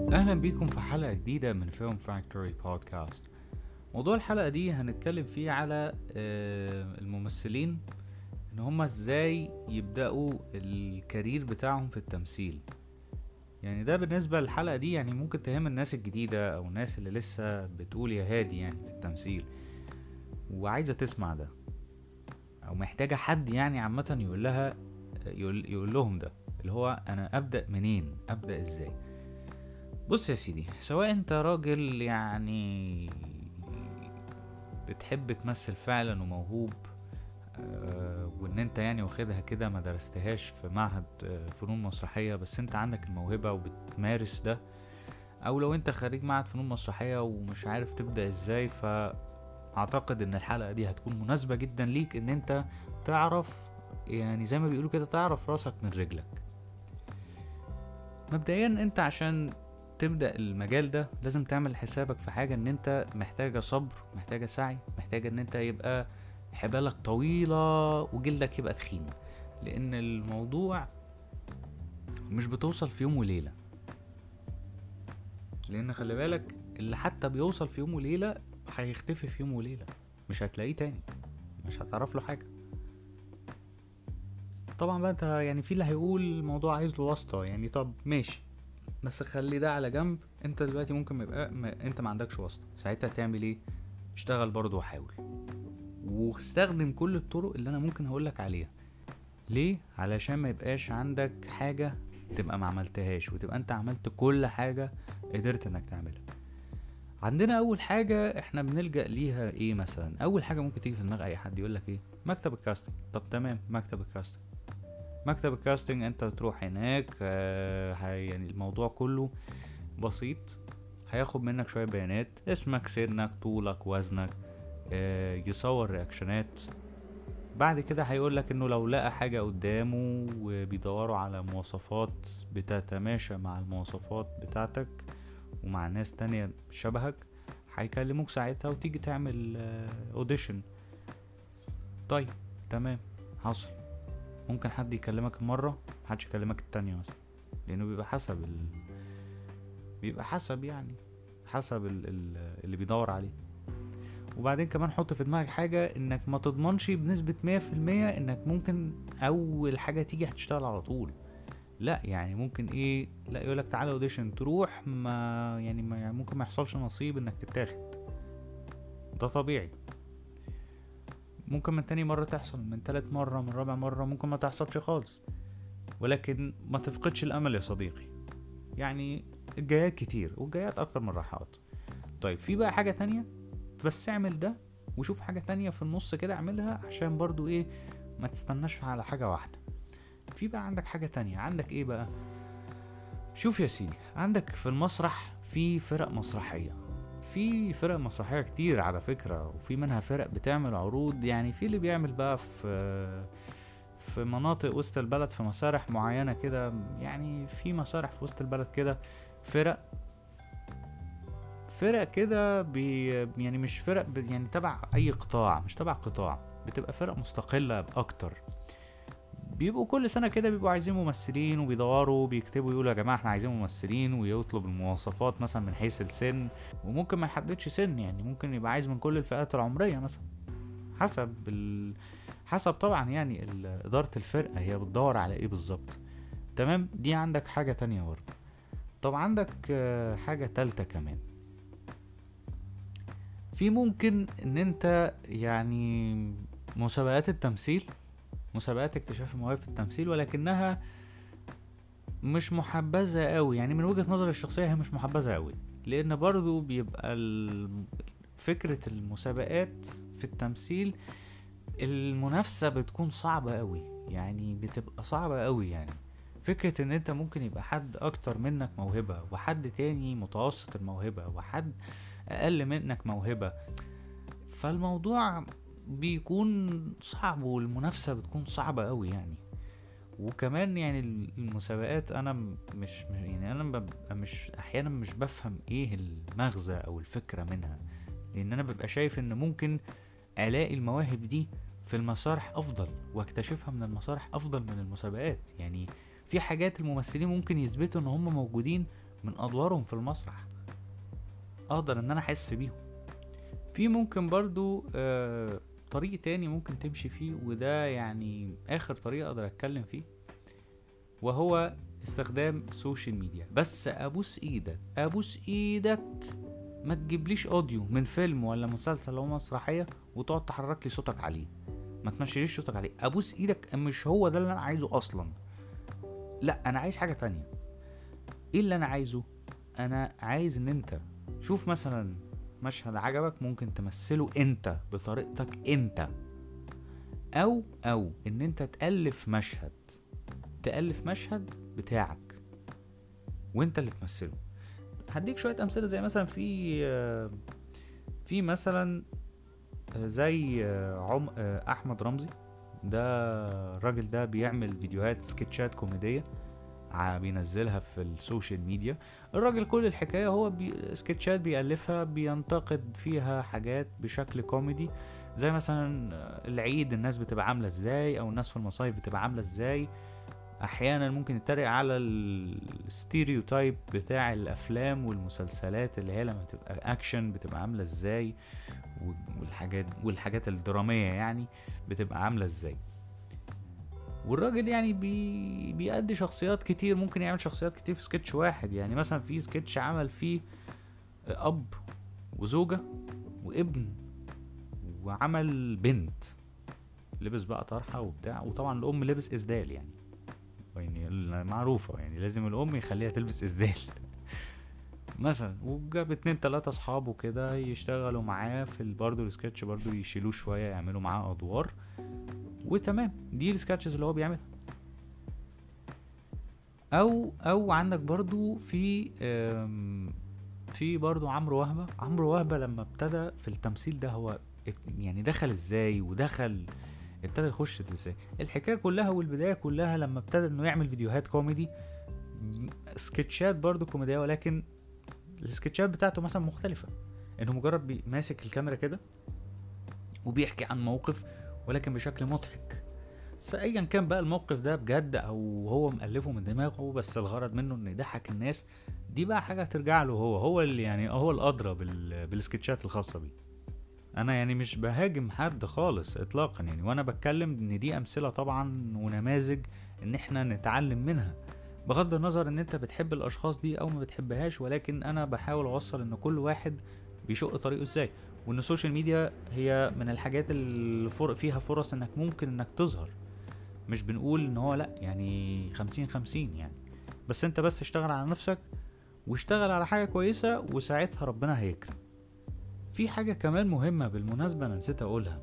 اهلا بيكم في حلقة جديدة من فيلم فاكتوري بودكاست موضوع الحلقة دي هنتكلم فيه على آه، الممثلين ان هما ازاي يبدأوا الكارير بتاعهم في التمثيل يعني ده بالنسبة للحلقة دي يعني ممكن تهم الناس الجديدة او الناس اللي لسه بتقول يا هادي يعني في التمثيل وعايزة تسمع ده او محتاجة حد يعني عامة يقول لها يقول, يقول لهم ده اللي هو انا ابدأ منين ابدأ ازاي بص يا سيدي سواء انت راجل يعني بتحب تمثل فعلا وموهوب آه، وان انت يعني واخدها كده ما درستهاش في معهد آه، فنون مسرحية بس انت عندك الموهبة وبتمارس ده او لو انت خريج معهد فنون مسرحية ومش عارف تبدأ ازاي فاعتقد ان الحلقة دي هتكون مناسبة جدا ليك ان انت تعرف يعني زي ما بيقولوا كده تعرف راسك من رجلك مبدئيا انت عشان تبدأ المجال ده لازم تعمل حسابك في حاجة ان انت محتاجة صبر محتاجة سعي محتاجة ان انت يبقى حبالك طويلة وجلدك يبقى تخين لان الموضوع مش بتوصل في يوم وليلة لان خلي بالك اللي حتى بيوصل في يوم وليلة هيختفي في يوم وليلة مش هتلاقيه تاني مش هتعرف له حاجة طبعا بقى انت يعني في اللي هيقول الموضوع عايز له واسطة يعني طب ماشي بس خلي ده على جنب انت دلوقتي ممكن ما يبقى ما انت ما عندكش واسطة ساعتها تعمل ايه اشتغل برضه وحاول واستخدم كل الطرق اللي انا ممكن هقولك عليها ليه علشان ما يبقاش عندك حاجة تبقى ما عملتهاش وتبقى انت عملت كل حاجة قدرت انك تعملها عندنا اول حاجة احنا بنلجأ ليها ايه مثلا اول حاجة ممكن تيجي في دماغ اي حد يقولك ايه مكتب الكاستنج طب تمام مكتب الكاستنج مكتب الكاستنج انت تروح هناك آه هي- يعني الموضوع كله بسيط هياخد منك شوية بيانات اسمك سنك طولك وزنك آه يصور رياكشنات بعد كده هيقولك انه لو لقى حاجة قدامه وبيدوروا على مواصفات بتتماشى مع المواصفات بتاعتك ومع ناس تانية شبهك هيكلموك ساعتها وتيجي تعمل اوديشن طيب تمام حصل ممكن حد يكلمك مرة محدش يكلمك التانية مثلا لأنه بيبقى حسب ال... بيبقى حسب يعني حسب ال... ال... اللي بيدور عليه وبعدين كمان حط في دماغك حاجة انك ما تضمنش بنسبة مية في المية انك ممكن اول حاجة تيجي هتشتغل على طول لا يعني ممكن ايه لا يقولك تعالى اوديشن تروح ما يعني ما يعني ممكن ما يحصلش نصيب انك تتاخد ده طبيعي ممكن من تاني مرة تحصل من تالت مرة من رابع مرة ممكن ما تحصلش خالص ولكن ما تفقدش الأمل يا صديقي يعني الجايات كتير والجايات أكتر من الراحات طيب في بقى حاجة تانية بس اعمل ده وشوف حاجة تانية في النص كده اعملها عشان برضو ايه ما تستناش على حاجة واحدة في بقى عندك حاجة تانية عندك ايه بقى شوف يا سيدي عندك في المسرح في فرق مسرحية في فرق مسرحية كتير على فكرة وفي منها فرق بتعمل عروض يعني في اللي بيعمل بقى في في مناطق وسط البلد في مسارح معينة كده يعني في مسارح في وسط البلد كده فرق فرق كده بي يعني مش فرق ب- يعني تبع أي قطاع مش تبع قطاع بتبقى فرق مستقلة أكتر بيبقوا كل سنة كده بيبقوا عايزين ممثلين وبيدوروا بيكتبوا يقولوا يا جماعة احنا عايزين ممثلين ويطلب المواصفات مثلا من حيث السن وممكن ما يحددش سن يعني ممكن يبقى عايز من كل الفئات العمرية مثلا حسب ال... حسب طبعا يعني ال- إدارة الفرقة هي بتدور على ايه بالظبط تمام دي عندك حاجة تانية برضه طب عندك آه، حاجة تالتة كمان في ممكن ان انت يعني مسابقات التمثيل مسابقات اكتشاف المواهب في التمثيل ولكنها مش محبذة قوي يعني من وجهة نظري الشخصية هي مش محبذة قوي لان برضو بيبقى ال- فكرة المسابقات في التمثيل المنافسة بتكون صعبة قوي يعني بتبقى صعبة قوي يعني فكرة ان انت ممكن يبقى حد اكتر منك موهبة وحد تاني متوسط الموهبة وحد اقل منك موهبة فالموضوع بيكون صعب والمنافسة بتكون صعبة قوي يعني وكمان يعني المسابقات انا م- مش مش- يعني انا ببقى مش احيانا مش بفهم ايه المغزى او الفكرة منها لان انا ببقى شايف ان ممكن الاقي المواهب دي في المسارح افضل واكتشفها من المسارح افضل من المسابقات يعني في حاجات الممثلين ممكن يثبتوا ان هم موجودين من ادوارهم في المسرح اقدر ان انا احس بيهم في ممكن برضو آه طريق تاني ممكن تمشي فيه وده يعني اخر طريق اقدر اتكلم فيه وهو استخدام السوشيال ميديا بس ابوس ايدك ابوس ايدك ما تجيبليش اوديو من فيلم ولا مسلسل او مسرحيه وتقعد تحرك لي صوتك عليه ما تمشيليش صوتك عليه ابوس ايدك مش هو ده اللي انا عايزه اصلا لا انا عايز حاجه تانية ايه اللي انا عايزه انا عايز ان انت شوف مثلا مشهد عجبك ممكن تمثله انت بطريقتك انت او او ان انت تالف مشهد تالف مشهد بتاعك وانت اللي تمثله هديك شويه امثله زي مثلا في في مثلا زي عم احمد رمزي ده الراجل ده بيعمل فيديوهات سكتشات كوميديه بينزلها في السوشيال ميديا الراجل كل الحكاية هو بي... سكتشات بيألفها بينتقد فيها حاجات بشكل كوميدي زي مثلا العيد الناس بتبقى عاملة ازاي او الناس في المصايف بتبقى عاملة ازاي احيانا ممكن يتريق على الستيريوتايب بتاع الافلام والمسلسلات اللي هي لما تبقى اكشن بتبقى عامله ازاي والحاجات والحاجات الدراميه يعني بتبقى عامله ازاي والراجل يعني بي بيأدي شخصيات كتير ممكن يعمل شخصيات كتير في سكتش واحد يعني مثلا في سكتش عمل فيه اب وزوجة وابن وعمل بنت لبس بقى طرحة وبتاع وطبعا الأم لبس إسدال يعني يعني معروفة يعني لازم الأم يخليها تلبس إسدال مثلا وجاب اتنين تلاتة أصحابه كده يشتغلوا معاه في برضه السكتش برضه يشيلوه شوية يعملوا معاه أدوار وتمام دي السكتشز اللي هو بيعملها او او عندك برضو في في برضو عمرو وهبه عمرو وهبه لما ابتدى في التمثيل ده هو يعني دخل ازاي ودخل ابتدى يخش ازاي الحكايه كلها والبدايه كلها لما ابتدى انه يعمل فيديوهات كوميدي سكتشات برضو كوميديه ولكن السكتشات بتاعته مثلا مختلفه انه مجرد ماسك الكاميرا كده وبيحكي عن موقف ولكن بشكل مضحك ايا كان بقى الموقف ده بجد او هو مألفه من دماغه بس الغرض منه انه يضحك الناس دي بقى حاجه ترجع له هو هو اللي يعني هو الادرى بال... بالسكتشات الخاصه بيه انا يعني مش بهاجم حد خالص اطلاقا يعني وانا بتكلم ان دي امثله طبعا ونماذج ان احنا نتعلم منها بغض النظر ان انت بتحب الاشخاص دي او ما بتحبهاش ولكن انا بحاول اوصل ان كل واحد بيشق طريقه ازاي وان السوشيال ميديا هي من الحاجات اللي فيها فرص انك ممكن انك تظهر مش بنقول ان هو لا يعني خمسين خمسين يعني بس انت بس اشتغل على نفسك واشتغل على حاجة كويسة وساعتها ربنا هيكرم في حاجة كمان مهمة بالمناسبة انا نسيت اقولها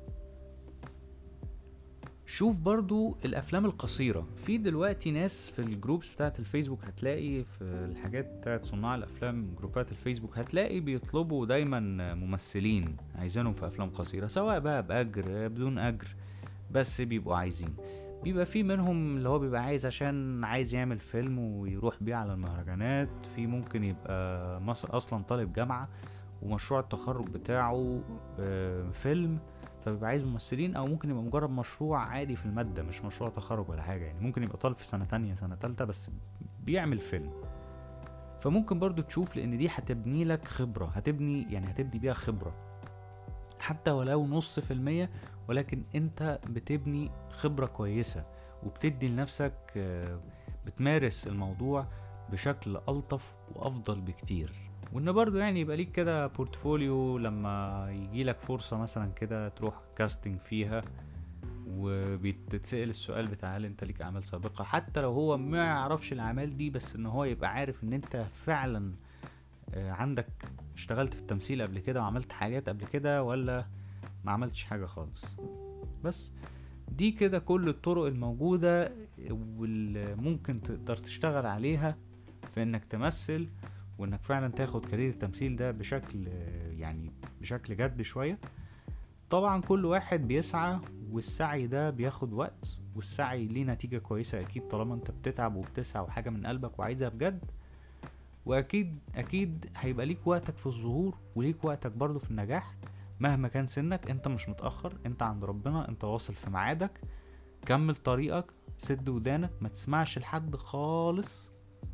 شوف برضو الافلام القصيره في دلوقتي ناس في الجروبس بتاعت الفيسبوك هتلاقي في الحاجات بتاعت صناع الافلام جروبات الفيسبوك هتلاقي بيطلبوا دايما ممثلين عايزينهم في افلام قصيره سواء بقى باجر بدون اجر بس بيبقوا عايزين بيبقى في منهم اللي هو بيبقى عايز عشان عايز يعمل فيلم ويروح بيه على المهرجانات في ممكن يبقى مصر اصلا طالب جامعه ومشروع التخرج بتاعه فيلم فبيبقى عايز ممثلين او ممكن يبقى مجرد مشروع عادي في الماده مش مشروع تخرج ولا حاجه يعني ممكن يبقى طالب في سنه تانية سنه تالتة بس بيعمل فيلم فممكن برضو تشوف لان دي هتبني لك خبره هتبني يعني هتبني بيها خبره حتى ولو نص في المية ولكن انت بتبني خبرة كويسة وبتدي لنفسك بتمارس الموضوع بشكل ألطف وأفضل بكتير وان برضو يعني يبقى ليك كده بورتفوليو لما يجي لك فرصة مثلا كده تروح كاستنج فيها وبتتسأل السؤال بتاع هل انت ليك اعمال سابقة حتى لو هو ما يعرفش الاعمال دي بس ان هو يبقى عارف ان انت فعلا عندك اشتغلت في التمثيل قبل كده وعملت حاجات قبل كده ولا ما عملتش حاجة خالص بس دي كده كل الطرق الموجودة واللي ممكن تقدر تشتغل عليها في انك تمثل وانك فعلا تاخد كارير التمثيل ده بشكل يعني بشكل جد شوية طبعا كل واحد بيسعى والسعي ده بياخد وقت والسعي ليه نتيجة كويسة اكيد طالما انت بتتعب وبتسعى وحاجة من قلبك وعايزها بجد واكيد اكيد هيبقى ليك وقتك في الظهور وليك وقتك برضو في النجاح مهما كان سنك انت مش متأخر انت عند ربنا انت واصل في ميعادك كمل طريقك سد ودانك ما تسمعش لحد خالص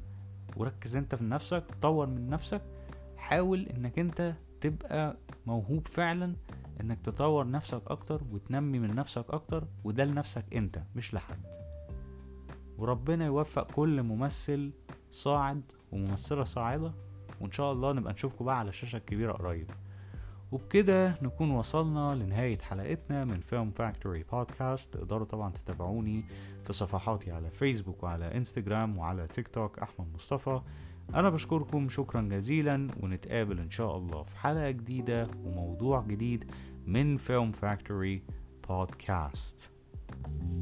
وركز انت في نفسك طور من نفسك حاول انك انت تبقى موهوب فعلا انك تطور نفسك اكتر وتنمي من نفسك اكتر وده لنفسك انت مش لحد وربنا يوفق كل ممثل صاعد وممثلة صاعدة وان شاء الله نبقى نشوفكم بقى على الشاشة الكبيرة قريب وبكده نكون وصلنا لنهاية حلقتنا من فيلم فاكتوري بودكاست تقدروا طبعا تتابعوني في صفحاتي على فيسبوك وعلى انستجرام وعلى تيك توك احمد مصطفى انا بشكركم شكرا جزيلا ونتقابل ان شاء الله في حلقة جديدة وموضوع جديد من فيلم فاكتوري بودكاست